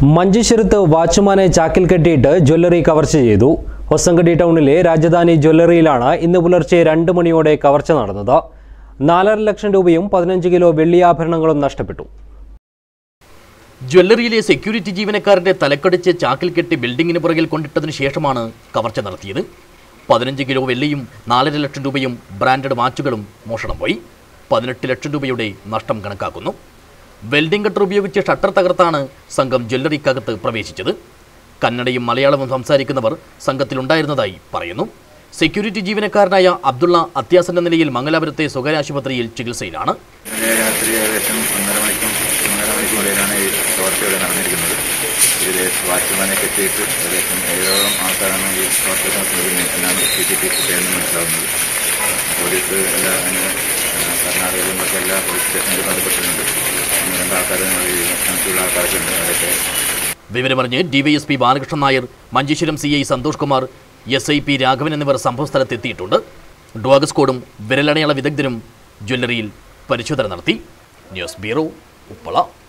മഞ്ചേശ്വരത്ത് വാച്ച്മാനെ ചാക്കിൽ കെട്ടിയിട്ട് ജ്വല്ലറി കവർച്ച ചെയ്തു ഹൊസങ്കടി ടൗണിലെ രാജധാനി ജ്വല്ലറിയിലാണ് ഇന്ന് പുലർച്ചെ രണ്ട് മണിയോടെ കവർച്ച നടന്നത് നാലര ലക്ഷം രൂപയും പതിനഞ്ച് കിലോ വെള്ളിയാഭരണങ്ങളും നഷ്ടപ്പെട്ടു ജ്വല്ലറിയിലെ സെക്യൂരിറ്റി ജീവനക്കാരന്റെ തലക്കടിച്ച് ചാക്കിൽ കെട്ടി ബിൽഡിങ്ങിന് പുറകിൽ കൊണ്ടിട്ടതിന് ശേഷമാണ് കവർച്ച നടത്തിയത് പതിനഞ്ച് കിലോ വെള്ളിയും നാലര ലക്ഷം രൂപയും ബ്രാൻഡഡ് വാച്ചുകളും മോഷണം പോയി പതിനെട്ട് ലക്ഷം രൂപയുടെ നഷ്ടം കണക്കാക്കുന്നു വെൽഡിംഗ് കട്ടർ ഉപയോഗിച്ച് ഷട്ടർ തകർത്താണ് സംഘം ജ്വല്ലറിക്കകത്ത് പ്രവേശിച്ചത് കന്നഡയും മലയാളവും സംസാരിക്കുന്നവർ സംഘത്തിലുണ്ടായിരുന്നതായി പറയുന്നു സെക്യൂരിറ്റി ജീവനക്കാരനായ അബ്ദുള്ള അത്യാസന്ന നിലയിൽ മംഗലാപുരത്തെ സ്വകാര്യ ആശുപത്രിയിൽ ചികിത്സയിലാണ് ഇന്നലെ രാത്രി ഏകദേശം ഒന്നര മണിക്കും ഒന്നര മണിക്കൂടെയാണ് ഈ ടോർച്ചയുടെ നടന്നിരിക്കുന്നത് ഇതിൽ വാച്ച്മാനെ കെട്ടിയിട്ട് ഏകദേശം ഏഴോളം ആൾക്കാരാണ് ഈ ടോർച്ച നടത്തുന്നത് എന്നാണ് സി സി ടി ഫുട്ടേജ് മനസ്സിലാവുന്നത് പോലീസ് എല്ലാ അതിന് കർണാടകയിലും ഒക്കെ എല്ലാ പോലീസ് സ്റ്റേഷനിലും ബന്ധപ്പെട്ടിട്ടുണ്ട് ഒന്ന് രണ്ട് ആൾക്കാർ ഈ മറ്റുള്ള ആൾക്കാരൊക്കെ ഉണ്ട് അവരൊക്കെ വിവരമറിഞ്ഞ് DYSP Balakrishnan Nair Manjeshwaram C I Santhosh Kumar S I P Raghavan എന്നിവർ സംഭവസ്ഥലത്തെത്തിയിട്ടുണ്ട് ഡ്വാഗ് സ്ക്വാഡും വിരലടയാള വിദഗ്ധരും ജ്വല്ലറിയിൽ പരിശോധന നടത്തി ന്യൂസ് ബ്യൂറോ ഉപ്പള